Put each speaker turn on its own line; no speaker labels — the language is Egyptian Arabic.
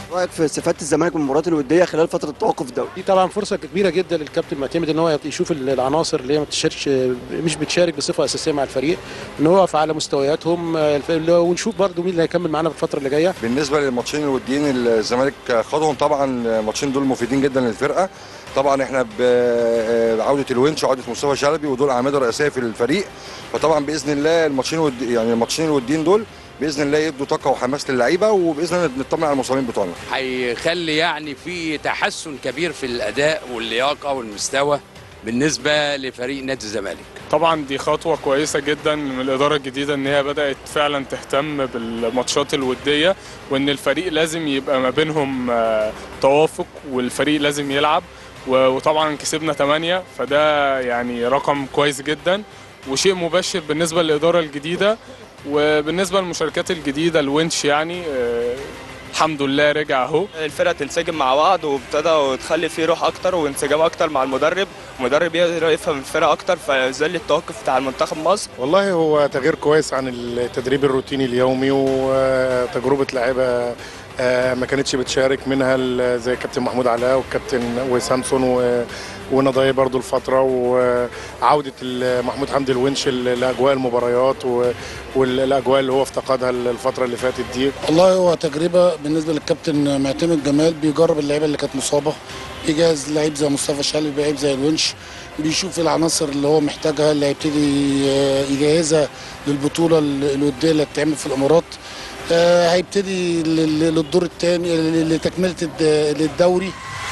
رايك في استفاده الزمالك من المباريات الوديه خلال فتره التوقف الدولي
دي طبعا فرصه كبيره جدا للكابتن معتمد ان هو يشوف العناصر اللي هي ما بتشاركش مش بتشارك بصفه اساسيه مع الفريق ان هو يقف على مستوياتهم ونشوف برده مين اللي هيكمل معانا في الفتره اللي جايه
بالنسبه للماتشين الوديين الزمالك خدهم طبعا الماتشين دول مفيدين جدا للفرقه طبعا احنا بعوده الونش وعوده مصطفى شلبي ودول اعمده رئيسيه في الفريق فطبعا باذن الله الماتشين ود... يعني الماتشين الوديين دول باذن الله يدوا طاقه وحماس للعيبه وباذن الله نطمن على المصابين بتوعنا
هيخلي يعني في تحسن كبير في الاداء واللياقه والمستوى بالنسبه لفريق نادي الزمالك
طبعا دي خطوه كويسه جدا من الاداره الجديده ان هي بدات فعلا تهتم بالماتشات الوديه وان الفريق لازم يبقى ما بينهم توافق والفريق لازم يلعب وطبعا كسبنا 8 فده يعني رقم كويس جدا وشيء مبشر بالنسبه للاداره الجديده وبالنسبه للمشاركات الجديده الونش يعني الحمد لله رجع اهو
الفرقه تنسجم مع بعض وابتدى وتخلي فيه روح اكتر وانسجام اكتر مع المدرب المدرب يقدر يفهم الفرقه اكتر فيزل التوقف بتاع المنتخب مصر
والله هو تغيير كويس عن التدريب الروتيني اليومي وتجربه لعيبه ما كانتش بتشارك منها زي كابتن محمود علاء والكابتن وسامسون ونضاي برضو الفتره وعوده محمود حمدي الونش لاجواء المباريات والاجواء اللي هو افتقدها الفتره اللي فاتت دي
والله هو تجربه بالنسبه للكابتن معتمد جمال بيجرب اللعيبه اللي كانت مصابه بيجهز لعيب زي مصطفى شلبي لعيب زي الونش بيشوف العناصر اللي هو محتاجها اللي هيبتدي يجهزها للبطوله الوديه اللي هتتعمل في الامارات هيبتدي للدور الثاني لتكمله الدوري